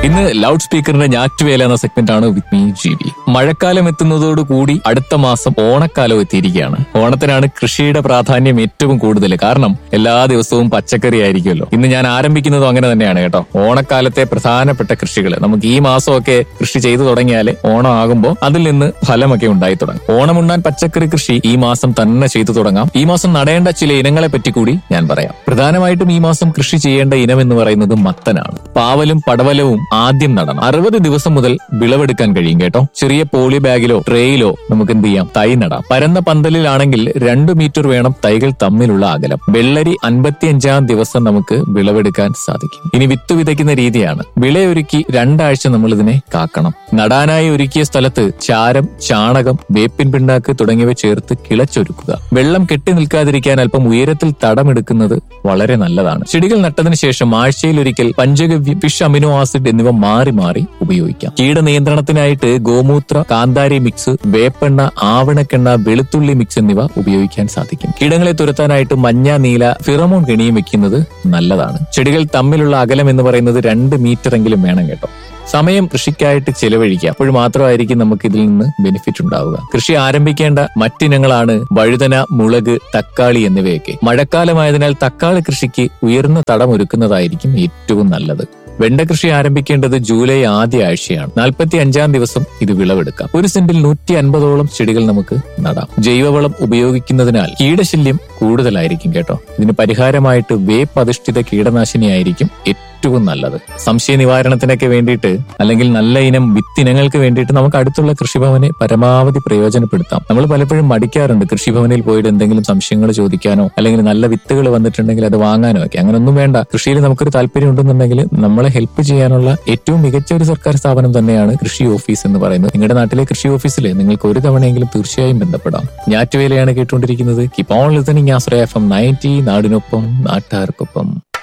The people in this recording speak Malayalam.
ഇന്ന് ലൗഡ് സ്പീക്കറിന്റെ ഞാറ്റുവേല എന്ന സെഗ്മെന്റ് ആണ് വിത്ത് മീ ജി വി മഴക്കാലം എത്തുന്നതോടുകൂടി അടുത്ത മാസം ഓണക്കാലം എത്തിയിരിക്കുകയാണ് ഓണത്തിനാണ് കൃഷിയുടെ പ്രാധാന്യം ഏറ്റവും കൂടുതൽ കാരണം എല്ലാ ദിവസവും പച്ചക്കറി ആയിരിക്കുമല്ലോ ഇന്ന് ഞാൻ ആരംഭിക്കുന്നതും അങ്ങനെ തന്നെയാണ് കേട്ടോ ഓണക്കാലത്തെ പ്രധാനപ്പെട്ട കൃഷികൾ നമുക്ക് ഈ മാസമൊക്കെ കൃഷി ചെയ്തു തുടങ്ങിയാൽ ഓണം ആകുമ്പോൾ അതിൽ നിന്ന് ഫലമൊക്കെ ഉണ്ടായി തുടങ്ങും ഓണമുണ്ണാൻ പച്ചക്കറി കൃഷി ഈ മാസം തന്നെ ചെയ്തു തുടങ്ങാം ഈ മാസം നടേണ്ട ചില ഇനങ്ങളെ പറ്റി കൂടി ഞാൻ പറയാം പ്രധാനമായിട്ടും ഈ മാസം കൃഷി ചെയ്യേണ്ട ഇനം എന്ന് പറയുന്നത് മത്തനാണ് പാവലും പടവലവും ആദ്യം നടണം അറുപത് ദിവസം മുതൽ വിളവെടുക്കാൻ കഴിയും കേട്ടോ ചെറിയ പോളി ബാഗിലോ ട്രേയിലോ നമുക്ക് എന്ത് ചെയ്യാം തൈ നടാം പരന്ന പന്തലിലാണെങ്കിൽ രണ്ടു മീറ്റർ വേണം തൈകൾ തമ്മിലുള്ള അകലം വെള്ളരി അൻപത്തിയഞ്ചാം ദിവസം നമുക്ക് വിളവെടുക്കാൻ സാധിക്കും ഇനി വിത്ത് വിതയ്ക്കുന്ന രീതിയാണ് വിളയൊരുക്കി രണ്ടാഴ്ച നമ്മൾ ഇതിനെ കാക്കണം നടാനായി ഒരുക്കിയ സ്ഥലത്ത് ചാരം ചാണകം വേപ്പിൻ പിണ്ണാക്ക് തുടങ്ങിയവ ചേർത്ത് കിളച്ചൊരുക്കുക വെള്ളം കെട്ടി നിൽക്കാതിരിക്കാൻ അല്പം ഉയരത്തിൽ തടമെടുക്കുന്നത് വളരെ നല്ലതാണ് ചെടികൾ നട്ടതിന് ശേഷം ആഴ്ചയിൽ ഒരിക്കൽ പഞ്ചഗവ്യം ഫിഷ് അമിനോ ആസിഡ് എന്നിവ മാറി മാറി ഉപയോഗിക്കാം കീടനിയന്ത്രണത്തിനായിട്ട് ഗോമൂത്ര കാന്താരി മിക്സ് വേപ്പെണ്ണ ആവണക്കെണ്ണ വെളുത്തുള്ളി മിക്സ് എന്നിവ ഉപയോഗിക്കാൻ സാധിക്കും കീടങ്ങളെ തുരത്താനായിട്ട് മഞ്ഞ നീല ഫിറമോൺ കെണിയും വെക്കുന്നത് നല്ലതാണ് ചെടികൾ തമ്മിലുള്ള അകലം എന്ന് പറയുന്നത് രണ്ട് മീറ്റർ എങ്കിലും വേണം കേട്ടോ സമയം കൃഷിക്കായിട്ട് ചെലവഴിക്കുക അപ്പോൾ മാത്രമായിരിക്കും നമുക്ക് ഇതിൽ നിന്ന് ബെനിഫിറ്റ് ഉണ്ടാവുക കൃഷി ആരംഭിക്കേണ്ട മറ്റിനങ്ങളാണ് വഴുതന മുളക് തക്കാളി എന്നിവയൊക്കെ മഴക്കാലമായതിനാൽ തക്കാളി കൃഷിക്ക് ഉയർന്ന തടം ഒരുക്കുന്നതായിരിക്കും ഏറ്റവും നല്ലത് വെണ്ട കൃഷി ആരംഭിക്കേണ്ടത് ജൂലൈ ആദ്യ ആഴ്ചയാണ് നാൽപ്പത്തി അഞ്ചാം ദിവസം ഇത് വിളവെടുക്കാം ഒരു സെന്റിൽ നൂറ്റി അൻപതോളം ചെടികൾ നമുക്ക് നടാം ജൈവവളം ഉപയോഗിക്കുന്നതിനാൽ കീടശല്യം കൂടുതലായിരിക്കും കേട്ടോ ഇതിന് പരിഹാരമായിട്ട് വേപ്പ് അധിഷ്ഠിത കീടനാശിനിയായിരിക്കും ഏറ്റവും നല്ലത് സംശയ നിവാരണത്തിനൊക്കെ വേണ്ടിയിട്ട് അല്ലെങ്കിൽ നല്ല ഇനം വിത്തിനങ്ങൾക്ക് വേണ്ടിയിട്ട് നമുക്ക് അടുത്തുള്ള കൃഷിഭവനെ പരമാവധി പ്രയോജനപ്പെടുത്താം നമ്മൾ പലപ്പോഴും മടിക്കാറുണ്ട് കൃഷിഭവനിൽ പോയിട്ട് എന്തെങ്കിലും സംശയങ്ങൾ ചോദിക്കാനോ അല്ലെങ്കിൽ നല്ല വിത്തുകൾ വന്നിട്ടുണ്ടെങ്കിൽ അത് വാങ്ങാനോ ഒക്കെ അങ്ങനൊന്നും വേണ്ട കൃഷിയിൽ നമുക്കൊരു താല്പര്യം ഉണ്ടെന്നുണ്ടെങ്കിൽ നമ്മളെ ഹെൽപ്പ് ചെയ്യാനുള്ള ഏറ്റവും മികച്ച ഒരു സർക്കാർ സ്ഥാപനം തന്നെയാണ് കൃഷി ഓഫീസ് എന്ന് പറയുന്നത് നിങ്ങളുടെ നാട്ടിലെ കൃഷി ഓഫീസിൽ നിങ്ങൾക്ക് ഒരു തവണയെങ്കിലും തീർച്ചയായും ബന്ധപ്പെടാം ഞാറ്റുവേലയാണ് കേട്ടുകൊണ്ടിരിക്കുന്നത് keep on listening Ashraya F M ninety നാടിനൊപ്പം നാട്ടുകാർക്കൊപ്പം